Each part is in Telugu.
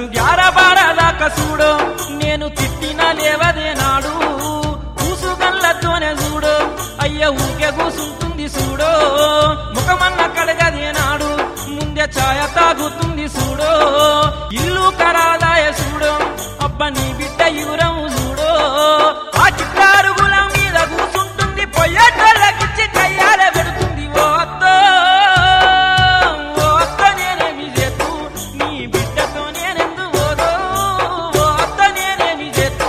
మనసు గ్యారబారదాకా చూడు నేను తిట్టిన లేవదే నాడు కూసుగల్లతోనే చూడు అయ్య ఊకే కూసుంటుంది చూడు ముఖమన్న కడగదే నాడు ముందే ఛాయ తాగుతుంది చూడు ఇల్లు కరాదాయ చూడు అబ్బ నీ బిడ్డ యురం చూడు ఆ చిట్టారుగుల మీద కూసుంటుంది పొయ్యటోళ్ళకిచ్చి కయ్యాల పెడుతుంది ఓ అత్తో ఓ అత్త నేనేమి చేతు నీ బిడ్డతో నేనెందు పోదో ఓ అత్త నేనేమి చేతు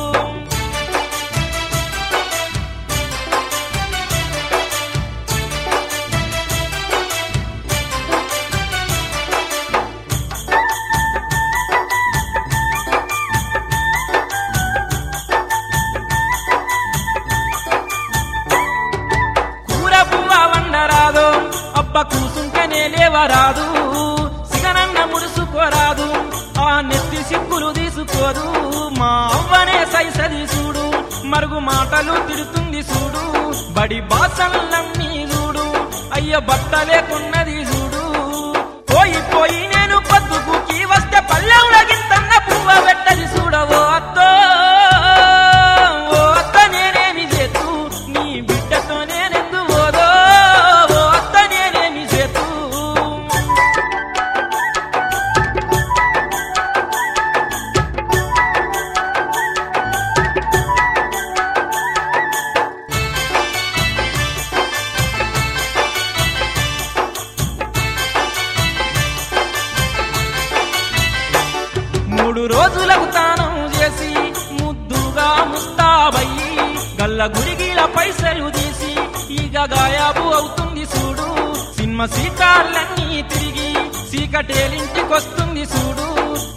కూర పువ్వ వండరాదు అబ్బ కూసుంటేనే లేవరాదు సిగనన్న ముడుసుకోరాదు ఆ నెత్తి సిక్కులు తీసుకోదు మా అవ్వనే సైసది చూడు మరుగు మాటలు తిడుతుంది చూడు బడి బాసల్లన్నీ చూడు అయ్య బట్ట లేకున్నది చూడు పోయి పోయి నేను పొద్దుగుకి వస్తే పల్లెంలో గింతన్న పువ్వ పెట్టది చూడవో అత్తో ఓ అత్త నేనేమి చేతు నీ బిడ్డతో నేనెందు పోదో ఓ అత్త నేనేమి చేతు మూడు రోజులకు తానం చేసి ముద్దుగా ముస్తాబయ్యి గల్ల గురిగిల పైసలు తీసి ఇక గాయాబు అవుతుంది చూడు సినిమా సీకాళ్ళన్నీ తిరిగి సీకటేలింటికొస్తుంది చూడు